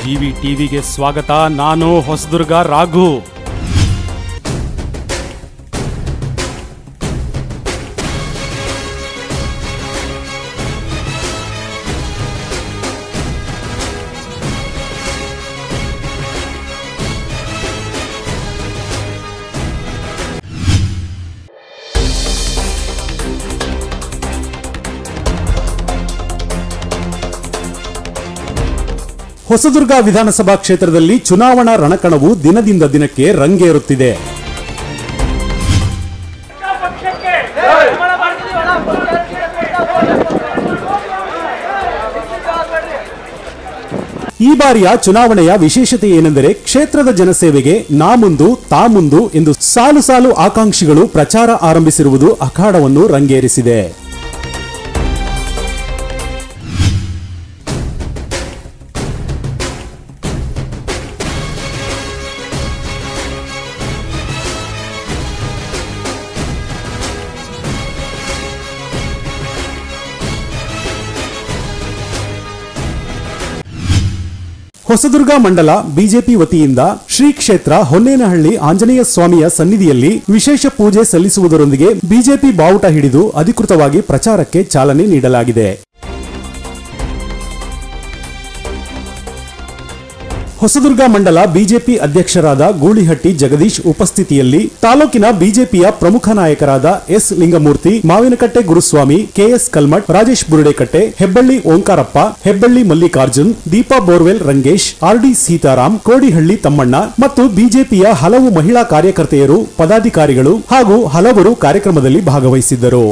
GV ಟಿವಿಗೆ ಸ್ವಾಗತ ನಾನು ಹೊಸದುರ್ಗ ರಾಘು ಹೊಸದುರ್ಗ ವಿಧಾನಸಭಾ ಕ್ಷೇತ್ರದಲ್ಲಿ ಚುನಾವಣಾ ರಣಕಣವು ದಿನದಿಂದ ದಿನಕ್ಕೆ ರಂಗೇರುತ್ತಿದೆ ಪಕ್ಷಕ್ಕೆ ಈ ಬಾರಿಯ ಚುನಾವಣೆಯ ವಿಶೇಷತೆ ಏನೆಂದರೆ ಕ್ಷೇತ್ರದ ಜನಸೇವೆಗೆ ನಾ ಮುಂದು ತಾ ಮುಂದು ಎಂದು ಸಾಲು ಸಾಲು ಆಕಾಂಕ್ಷಿಗಳು ಪ್ರಚಾರ ಆರಂಭಿಸಿರುವುದು ಅಖಾಡವನ್ನು ರಂಗೇರಿಸಿದೆ ಹೊಸದುರ್ಗ ಮಂಡಲ ಬಿಜೆಪಿ ವತಿಯಿಂದ ಶ್ರೀ ಕ್ಷೇತ್ರ ಹೊನ್ನೇನಹಳ್ಳಿ ಆಂಜನೇಯ ಸ್ವಾಮಿಯ ಸನ್ನಿಧಿಯಲ್ಲಿ ವಿಶೇಷ ಪೂಜೆ ಸಲ್ಲಿಸುವುದರೊಂದಿಗೆ ಬಿಜೆಪಿ ಬಾವುಟ ಹಿಡಿದು ಅಧಿಕೃತವಾಗಿ ಪ್ರಚಾರಕ್ಕೆ ಚಾಲನೆ ನೀಡಲಾಗಿದೆ ಹೊಸದುರ್ಗ ಮಂಡಲ ಬಿಜೆಪಿ ಅಧ್ಯಕ್ಷರಾದ ಗೂಳಿಹಟ್ಟಿ ಜಗದೀಶ್ ಉಪಸ್ಥಿತಿಯಲ್ಲಿ ತಾಲೂಕಿನ ಬಿಜೆಪಿಯ ಪ್ರಮುಖ ನಾಯಕರಾದ S Lingamurthy Mavinakatte Guruswamy KS Kalmath Rajesh Burudekatte Hebballi Omkarappa Hebballi Mallikarjun Deepa borewell Rangesh RD Seetharam Kodihalli Thammanna ಮತ್ತು ಬಿಜೆಪಿಯ ಹಲವು ಮಹಿಳಾ ಕಾರ್ಯಕರ್ತೆಯರು ಪದಾಧಿಕಾರಿಗಳು ಹಾಗೂ ಹಲವರು ಕಾರ್ಯಕ್ರಮದಲ್ಲಿ ಭಾಗವಹಿಸಿದ್ದರು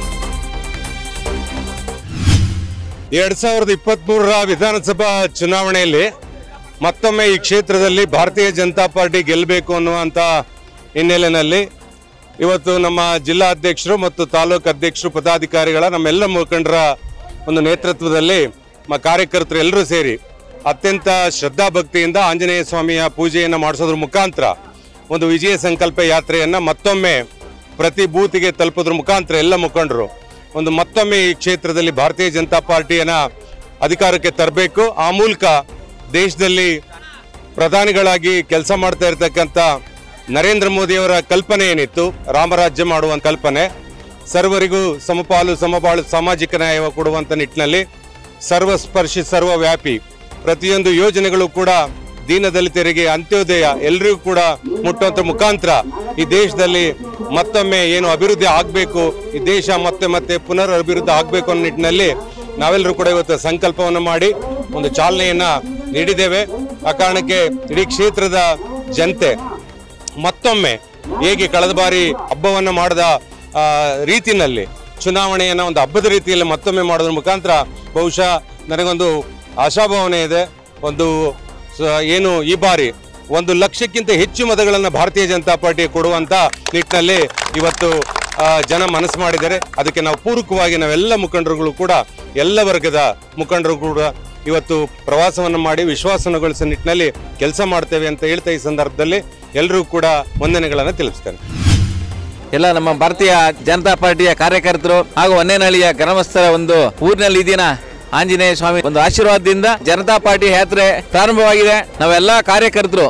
ಎರಡ್ ಸಾವಿರದ ಇಪ್ಪತ್ತ್ ಮೂರರ ವಿಧಾನಸಭಾ ಚುನಾವಣೆಯಲ್ಲಿ ಮತ್ತೊಮ್ಮೆ ಈ ಕ್ಷೇತ್ರದಲ್ಲಿ ಭಾರತೀಯ ಜನತಾ ಪಾರ್ಟಿ ಗೆಲ್ಲಬೇಕು ಅನ್ನುವಂಥ ಹಿನ್ನೆಲೆಯಲ್ಲಿ ಇವತ್ತು ನಮ್ಮ ಜಿಲ್ಲಾ ಅಧ್ಯಕ್ಷರು ಮತ್ತು ತಾಲೂಕು ಅಧ್ಯಕ್ಷರು ಪದಾಧಿಕಾರಿಗಳ ನಮ್ಮೆಲ್ಲ ಮುಖಂಡರ ಒಂದು ನೇತೃತ್ವದಲ್ಲಿ ನಮ್ಮ ಕಾರ್ಯಕರ್ತರು ಎಲ್ಲರೂ ಸೇರಿ ಅತ್ಯಂತ ಶ್ರದ್ಧಾಭಕ್ತಿಯಿಂದ ಆಂಜನೇಯ ಸ್ವಾಮಿಯ ಪೂಜೆಯನ್ನು ಮಾಡಿಸೋದ್ರ ಮುಖಾಂತರ ಒಂದು ವಿಜಯ ಸಂಕಲ್ಪ ಯಾತ್ರೆಯನ್ನು ಮತ್ತೊಮ್ಮೆ ಪ್ರತಿ ಬೂತಿಗೆ ತಲುಪೋದ್ರ ಮುಖಾಂತರ ಎಲ್ಲ ಮುಖಂಡರು ಒಂದು ಮತ್ತೊಮ್ಮೆ ಈ ಕ್ಷೇತ್ರದಲ್ಲಿ ಭಾರತೀಯ ಜನತಾ ಪಾರ್ಟಿಯನ್ನ ಅಧಿಕಾರಕ್ಕೆ ತರಬೇಕು ಆ ಮೂಲಕ ದೇಶದಲ್ಲಿ ಪ್ರಧಾನಿಗಳಾಗಿ ಕೆಲಸ ಮಾಡ್ತಾ ಇರತಕ್ಕಂಥ ನರೇಂದ್ರ ಮೋದಿಯವರ ಕಲ್ಪನೆ ಏನಿತ್ತು ರಾಮರಾಜ್ಯ ಮಾಡುವ ಕಲ್ಪನೆ ಸರ್ವರಿಗೂ ಸಮಪಾಲು ಸಮಬಾಳು ಸಾಮಾಜಿಕ ನ್ಯಾಯ ಕೊಡುವಂಥ ನಿಟ್ಟಿನಲ್ಲಿ ಸರ್ವಸ್ಪರ್ಶಿ ಸರ್ವವ್ಯಾಪಿ ಪ್ರತಿಯೊಂದು ಯೋಜನೆಗಳು ಕೂಡ ದೀನದಲಿತರಿಗೆ ಅಂತ್ಯೋದಯ ಎಲ್ಲರಿಗೂ ಕೂಡ ಮುಟ್ಟುವಂಥ ಮುಖಾಂತರ ಈ ದೇಶದಲ್ಲಿ ಮತ್ತೊಮ್ಮೆ ಏನು ಅಭಿವೃದ್ಧಿ ಆಗಬೇಕು ಈ ದೇಶ ಮತ್ತೆ ಮತ್ತೆ ಪುನರ್ ಅಭಿವೃದ್ಧಿ ಆಗಬೇಕು ಅನ್ನೋ ನಿಟ್ಟಿನಲ್ಲಿ ನಾವೆಲ್ಲರೂ ಕೂಡ ಇವತ್ತು ಸಂಕಲ್ಪವನ್ನು ಮಾಡಿ ಒಂದು ಚಾಲನೆಯನ್ನ ನೀಡಿದ್ದೇವೆ ಆ ಕಾರಣಕ್ಕೆ ಇಡೀ ಕ್ಷೇತ್ರದ ಜನತೆ ಮತ್ತೊಮ್ಮೆ ಹೇಗೆ ಕಳೆದ ಬಾರಿ ಹಬ್ಬವನ್ನ ಮಾಡಿದ ಆ, ರೀತಿನಲ್ಲಿ ಚುನಾವಣೆಯನ್ನ ಒಂದು ಹಬ್ಬದ ರೀತಿಯಲ್ಲಿ ಮತ್ತೊಮ್ಮೆ ಮಾಡೋದ್ರ ಮುಖಾಂತರ ಬಹುಶಃ ನನಗೊಂದು ಆಶಾಭಾವನೆ ಇದೆ ಒಂದು ಸ- ಏನು ಈ ಬಾರಿ ಒಂದು ಲಕ್ಷಕ್ಕಿಂತ ಹೆಚ್ಚು ಮತಗಳನ್ನು ಭಾರತೀಯ ಜನತಾ ಪಾರ್ಟಿ ಕೊಡುವಂತ ನಿಟ್ಟಿನಲ್ಲಿ ಇವತ್ತು ಆ, ಜನ ಮನಸ್ಸು ಮಾಡಿದ್ದಾರೆ ಅದಕ್ಕೆ ನಾವು ಪೂರಕವಾಗಿ ನಾವೆಲ್ಲ ಮುಖಂಡರುಗಳು ಕೂಡ ಎಲ್ಲ ವರ್ಗದ ಮುಖಂಡರು ಕೂಡ ಇವತ್ತು ಪ್ರವಾಸವನ್ನು ಮಾಡಿ ವಿಶ್ವಾಸನಗೊಳಿಸೋ ನಿಟ್ಟಿನಲ್ಲಿ ಕೆಲಸ ಮಾಡ್ತೇವೆ ಅಂತ ಹೇಳ್ತಾ ಈ ಸಂದರ್ಭದಲ್ಲಿ ಎಲ್ಲರೂ ಕೂಡ ವಂದನೆಗಳನ್ನು ತಿಳಿಸ್ತೇನೆ ಎಲ್ಲ ನಮ್ಮ ಭಾರತೀಯ ಜನತಾ ಪಾರ್ಟಿಯ ಕಾರ್ಯಕರ್ತರು ಹಾಗೂ ಹೊನ್ನೇನಹಳ್ಳಿಯ ಗ್ರಾಮಸ್ಥರ ಒಂದು ಊರಿನಲ್ಲಿ ಈ ದಿನ ಆಂಜನೇಯ ಸ್ವಾಮಿ ಒಂದು ಆಶೀರ್ವಾದದಿಂದ ಜನತಾ ಪಾರ್ಟಿ ಯಾತ್ರೆ ಪ್ರಾರಂಭವಾಗಿದೆ ನಾವೆಲ್ಲ ಕಾರ್ಯಕರ್ತರು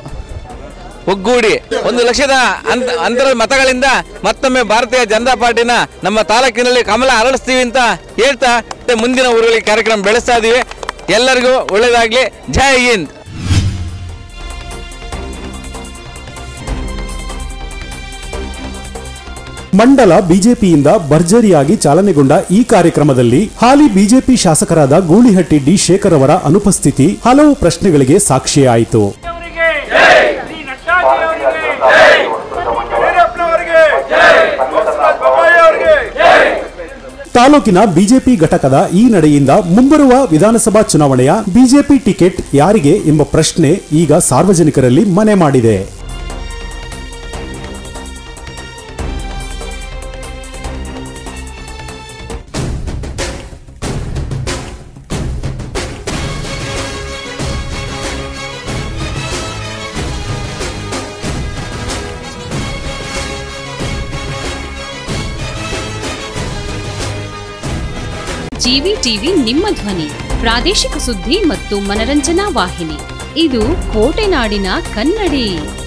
ಒಗ್ಗೂಡಿ ಒಂದು ಲಕ್ಷದ ಅಂತ ಅಂತರ ಮತಗಳಿಂದ ಮತ್ತೊಮ್ಮೆ ಭಾರತೀಯ ಜನತಾ ಪಾರ್ಟಿನ ನಮ್ಮ ತಾಲೂಕಿನಲ್ಲಿ ಕಮಲ ಅರಳಿಸ್ತೀವಿ ಅಂತ ಹೇಳ್ತಾ ಮತ್ತೆ ಮುಂದಿನ ಊರುಗಳಿಗೆ ಕಾರ್ಯಕ್ರಮ ಬೆಳೆಸ್ತಾ ಇದೀವಿ ಎಲ್ಲರಿಗೂ ಒಳ್ಳೇದಾಗ್ಲಿ ಜೈ ಹಿಂದ್ ಮಂಡಲ ಬಿಜೆಪಿಯಿಂದ ಭರ್ಜರಿಯಾಗಿ ಚಾಲನೆಗೊಂಡ ಈ ಕಾರ್ಯಕ್ರಮದಲ್ಲಿ ಹಾಲಿ ಬಿಜೆಪಿ ಶಾಸಕರಾದ ಗೂಳಿಹಟ್ಟಿ ಡಿ ಶೇಖರ್ ಅವರ ಅನುಪಸ್ಥಿತಿ ಹಲವು ಪ್ರಶ್ನೆಗಳಿಗೆ ಸಾಕ್ಷಿಯಾಯಿತು ಅವರಿಗೆ ಶ್ರೀ ನಡ್ಡಾಜಿ ಅವರಿಗೆ ವೀರಪ್ಪನವರಿಗೆ ಬಸವರಾಜ ಬೊಮ್ಮಾಯಿ ಅವರಿಗೆ ತಾಲೂಕಿನ ಬಿಜೆಪಿ ಘಟಕದ ಈ ನಡೆಯಿಂದ ಮುಂಬರುವ ವಿಧಾನಸಭಾ ಚುನಾವಣೆಯ ಬಿಜೆಪಿ ಟಿಕೆಟ್ ಯಾರಿಗೆ ಎಂಬ ಪ್ರಶ್ನೆ ಈಗ ಸಾರ್ವಜನಿಕರಲ್ಲಿ ಮನೆ ಮಾಡಿದೆ ಜಿವಿ ಟಿವಿ ನಿಮ್ಮ ಧ್ವನಿ ಪ್ರಾದೇಶಿಕ ಸುದ್ದಿ ಮತ್ತು ಮನರಂಜನಾ ವಾಹಿನಿ ಇದು ಕೋಟೆನಾಡಿನ ಕನ್ನಡಿ